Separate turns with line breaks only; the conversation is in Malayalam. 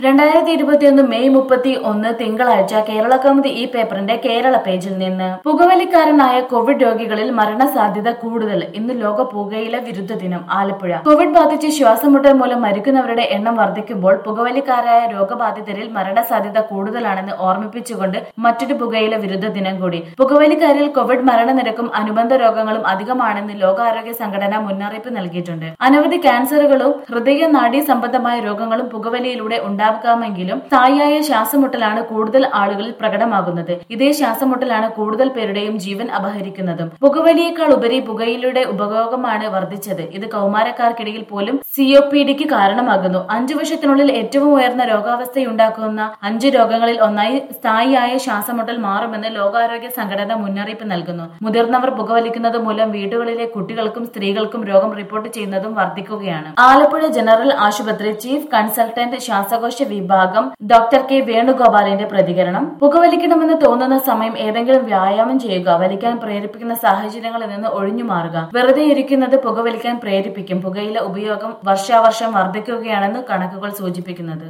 രണ്ടായിരത്തി ഇരുപത്തിയൊന്ന് മെയ് മുപ്പത്തി ഒന്ന് തിങ്കളാഴ്ച കേരള കൗമുദി ഈ പേപ്പറിന്റെ കേരള പേജിൽ നിന്ന് പുകവലിക്കാരനായ കോവിഡ് രോഗികളിൽ മരണസാധ്യത കൂടുതൽ ഇന്ന് ലോക പുകയില വിരുദ്ധ ദിനം ആലപ്പുഴ കോവിഡ് ബാധിച്ച് ശ്വാസമുട്ടൽ മൂലം മരിക്കുന്നവരുടെ എണ്ണം വർദ്ധിക്കുമ്പോൾ പുകവലിക്കാരായ രോഗബാധിതരിൽ മരണസാധ്യത കൂടുതലാണെന്ന് ഓർമ്മിപ്പിച്ചുകൊണ്ട് മറ്റൊരു പുകയില വിരുദ്ധ ദിനം കൂടി പുകവലിക്കാരിൽ കോവിഡ് മരണനിരക്കും അനുബന്ധ രോഗങ്ങളും അധികമാണെന്ന് ലോകാരോഗ്യ സംഘടന മുന്നറിയിപ്പ് നൽകിയിട്ടുണ്ട് അനവധി ക്യാൻസറുകളും ഹൃദയ നാഡീ സംബന്ധമായ രോഗങ്ങളും പുകവലിയിലൂടെ ഉണ്ടാകാമെങ്കിലും സ്ഥായിയായ ശ്വാസമുട്ടലാണ് കൂടുതൽ ആളുകളിൽ പ്രകടമാകുന്നത് ഇതേ ശ്വാസമുട്ടലാണ് കൂടുതൽ പേരുടെയും ജീവൻ അപഹരിക്കുന്നതും പുകവലിയേക്കാൾ ഉപരി പുകയിലയുടെ ഉപയോഗമാണ് വർദ്ധിച്ചത് ഇത് കൗമാരക്കാർക്കിടയിൽ പോലും സിഒപിഡിക്ക് കാരണമാകുന്നു അഞ്ചു വർഷത്തിനുള്ളിൽ ഏറ്റവും ഉയർന്ന രോഗാവസ്ഥയുണ്ടാക്കുന്ന അഞ്ച് രോഗങ്ങളിൽ ഒന്നായി സ്ഥായിയായ ശ്വാസമുട്ടൽ മാറുമെന്ന് ലോകാരോഗ്യ സംഘടന മുന്നറിയിപ്പ് നൽകുന്നു മുതിർന്നവർ പുകവലിക്കുന്നത് മൂലം വീടുകളിലെ കുട്ടികൾക്കും സ്ത്രീകൾക്കും രോഗം റിപ്പോർട്ട് ചെയ്യുന്നതും വർദ്ധിക്കുകയാണ് ആലപ്പുഴ ജനറൽ ആശുപത്രി ചീഫ് കൺസൾട്ടന്റ് ശ്വാസകോശ വിഭാഗം ഡോക്ടർ കെ വേണുഗോപാലിന്റെ പ്രതികരണം പുകവലിക്കണമെന്ന് തോന്നുന്ന സമയം ഏതെങ്കിലും വ്യായാമം ചെയ്യുക വലിക്കാൻ പ്രേരിപ്പിക്കുന്ന സാഹചര്യങ്ങളിൽ നിന്ന് ഒഴിഞ്ഞു മാറുക വെറുതെ ഇരിക്കുന്നത് പുകവലിക്കാൻ പ്രേരിപ്പിക്കും പുകയില ഉപയോഗം വർഷാവർഷം വർദ്ധിക്കുകയാണെന്ന് കണക്കുകൾ സൂചിപ്പിക്കുന്നത്